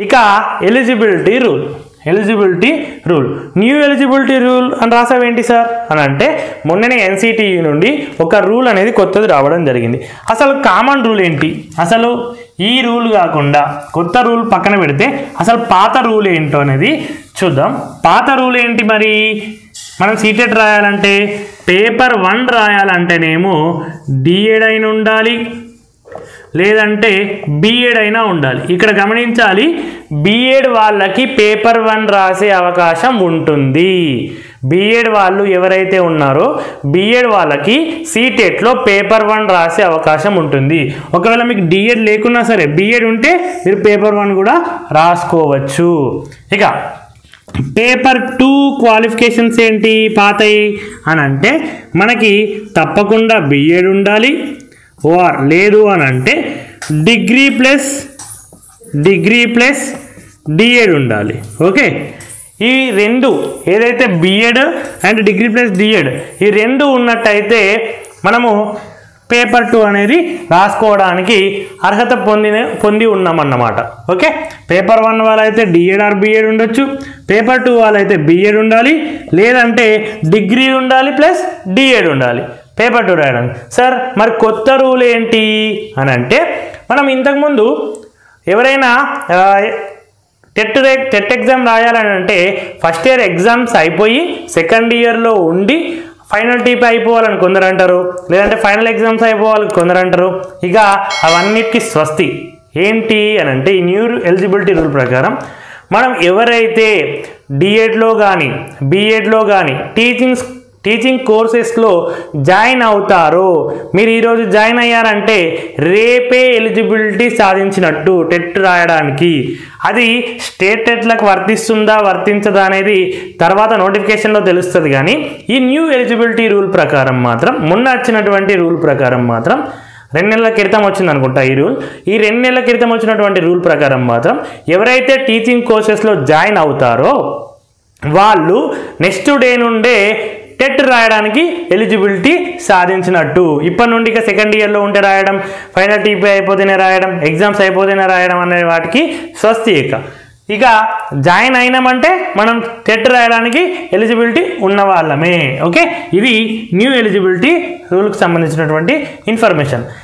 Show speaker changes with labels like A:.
A: ఇక eligibility rule eligibility rule new eligibility rule అని రాసావేంటి సార్ అని అంటే మొన్ననే ఎన్సిటిఈ నుండి ఒక రూల్ అనేది కొత్తది రావడం జరిగింది అసలు కామన్ రూల్ ఏంటి అసలు ఈ రూల్ కాకుండా కొత్త రూల్ పక్కన పెడితే అసలు పాత రూల్ ఏంటో అనేది చూద్దాం పాత రూల్ ఏంటి మరి మనం సీటెట్ రాయాలంటే పేపర్ వన్ రాయాలంటేనేమో డిఎడ్ అయిన ఉండాలి లేదంటే బీఎడ్ అయినా ఉండాలి ఇక్కడ గమనించాలి బీఎడ్ వాళ్ళకి పేపర్ వన్ రాసే అవకాశం ఉంటుంది బీఎడ్ వాళ్ళు ఎవరైతే ఉన్నారో బీఎడ్ వాళ్ళకి సీటెట్లో పేపర్ వన్ రాసే అవకాశం ఉంటుంది ఒకవేళ మీకు డిఎడ్ లేకున్నా సరే బీఎడ్ ఉంటే మీరు పేపర్ వన్ కూడా రాసుకోవచ్చు ఇక పేపర్ టూ క్వాలిఫికేషన్స్ ఏంటి పాతయి అని అంటే మనకి తప్పకుండా బిఎడ్ ఉండాలి ఓఆర్ లేదు అని అంటే degree plus degree plus DEd ఉండాలి ఓకే ఈ రెండు ఏదైతే BEd and degree plus DEd ఈ రెండు ఉన్నట్టయితే మనము పేపర్ టూ అనేది రాసుకోవడానికి అర్హత పొందిన పొంది ఉన్నామన్నమాట ఓకే పేపర్ వన్ వాళ్ళైతే డిఎడ్ ఆర్ బిఎడ్ ఉండొచ్చు పేపర్ టూ వాళ్ళైతే బిఎడ్ ఉండాలి లేదంటే డిగ్రీ ఉండాలి ప్లస్ డిఎడ్ ఉండాలి పేపర్ టూ రాయడానికి సార్ మరి కొత్త రూల్ ఏంటి అని అంటే మనం ఇంతకుముందు ఎవరైనా ఆ, టెట్ రే- టెట్ ఎగ్జామ్ రాయాలని అంటే ఫస్ట్ ఇయర్ ఎగ్జామ్స్ అయిపోయి సెకండ్ ఇయర్లో ఉండి ఫైనల్ టీపీ అయిపోవాలని కొందరు అంటారు లేదంటే ఫైనల్ ఎగ్జామ్స్ అయిపోవాలని కొందరు అంటారు ఇక అవన్నిటికీ స్వస్తి ఏంటి అని అంటే ఈ న్యూ ఎలిజిబిలిటీ రూల్ ప్రకారం మనం ఎవరైతే డిఎడ్లో కానీ బీఎడ్లో కానీ టీచింగ్ టీచింగ్ కోర్సెస్లో జాయిన్ అవుతారో మీరు ఈరోజు జాయిన్ అయ్యారంటే రేపే ఎలిజిబిలిటీ సాధించినట్టు టెట్ రాయడానికి అది స్టేట్ టెట్లకు వర్తిస్తుందా వర్తించదా అనేది తర్వాత నోటిఫికేషన్లో తెలుస్తుంది కానీ ఈ న్యూ ఎలిజిబిలిటీ రూల్ ప్రకారం మాత్రం మొన్న వచ్చినటువంటి రూల్ ప్రకారం మాత్రం రెండు నెలల క్రితం వచ్చింది అనుకుంటా ఈ రూల్ ఈ రెండు నెలల క్రితం వచ్చినటువంటి రూల్ ప్రకారం మాత్రం ఎవరైతే టీచింగ్ కోర్సెస్లో జాయిన్ అవుతారో వాళ్ళు నెక్స్ట్ డే నుండే టెట్ రాయడానికి ఎలిజిబిలిటీ సాధించినట్టు ఇప్పటి నుండి ఇక సెకండ్ ఇయర్లో ఉంటే రాయడం ఫైనల్ టీపీ అయిపోతేనే రాయడం ఎగ్జామ్స్ అయిపోతేనే రాయడం అనే వాటికి స్వస్తి ఇక ఇక జాయిన్ అయినామంటే మనం టెట్ రాయడానికి ఎలిజిబిలిటీ ఉన్న వాళ్ళమే ఓకే ఇది న్యూ ఎలిజిబిలిటీ రూల్కి సంబంధించినటువంటి ఇన్ఫర్మేషన్